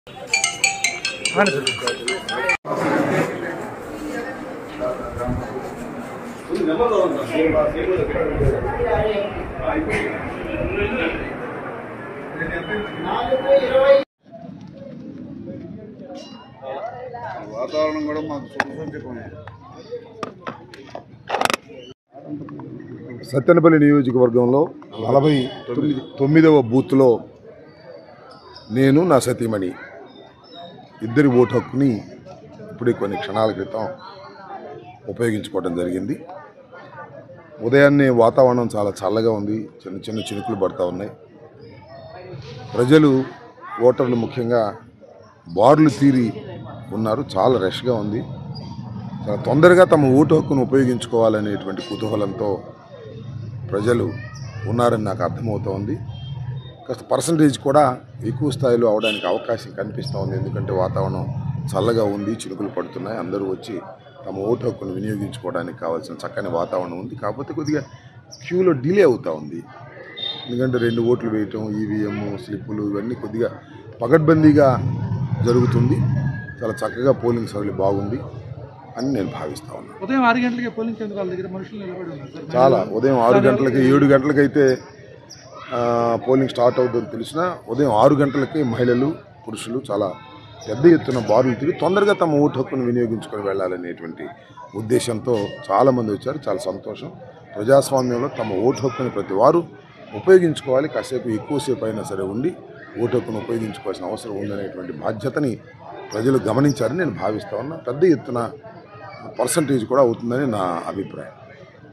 వాతావరణం కూడా మాకు సుఖసంచకమే సత్తెనపల్లి నియోజకవర్గంలో నలభై తొమ్మిది తొమ్మిదవ బూత్లో నేను నా సతీమణి ఇద్దరి ఓటు హక్కుని ఇప్పుడే కొన్ని క్షణాల క్రితం ఉపయోగించుకోవడం జరిగింది ఉదయాన్నే వాతావరణం చాలా చల్లగా ఉంది చిన్న చిన్న చినుకులు పడుతూ ఉన్నాయి ప్రజలు ఓటర్లు ముఖ్యంగా బార్లు తీరి ఉన్నారు చాలా రష్గా ఉంది చాలా తొందరగా తమ ఓటు హక్కును ఉపయోగించుకోవాలనేటువంటి కుతూహలంతో ప్రజలు ఉన్నారని నాకు అర్థమవుతోంది కాస్త పర్సంటేజ్ కూడా ఎక్కువ స్థాయిలో అవడానికి అవకాశం కనిపిస్తూ ఉంది ఎందుకంటే వాతావరణం చల్లగా ఉంది చినుకులు పడుతున్నాయి అందరూ వచ్చి తమ ఓటు హక్కును వినియోగించుకోవడానికి కావాల్సిన చక్కని వాతావరణం ఉంది కాకపోతే కొద్దిగా క్యూలో డిలే అవుతూ ఉంది ఎందుకంటే రెండు ఓట్లు వేయటం ఈవీఎం స్లిప్పులు ఇవన్నీ కొద్దిగా పగడ్బందీగా జరుగుతుంది చాలా చక్కగా పోలింగ్ సౌకర్యం బాగుంది అని నేను భావిస్తా ఉన్నాను ఉదయం ఆరు గంటలకి పోలింగ్ కేంద్రాల దగ్గర మనుషులు నిలబడి ఉన్నారు సార్ చాలా ఉదయం ఆరు గంటలకి ఏడు గంటలకైతే ఆ, పోలింగ్ స్టార్ట్ అవుతుందని తెలిసినా ఉదయం ఆరు గంటలకి మహిళలు పురుషులు చాలా పెద్ద ఎత్తున బారులు తిరిగి తొందరగా తమ ఓటు హక్కును వినియోగించుకొని వెళ్ళాలనేటువంటి ఉద్దేశంతో చాలామంది వచ్చారు చాలా సంతోషం ప్రజాస్వామ్యంలో తమ ఓటు హక్కుని ప్రతి వారు ఉపయోగించుకోవాలి కాసేపు ఎక్కువసేపు అయినా సరే ఉండి ఓటు హక్కును ఉపయోగించుకోవాల్సిన అవసరం ఉందనేటువంటి బాధ్యతని ప్రజలు గమనించారని నేను భావిస్తా ఉన్నా పెద్ద ఎత్తున పర్సంటేజ్ కూడా అవుతుందని నా అభిప్రాయం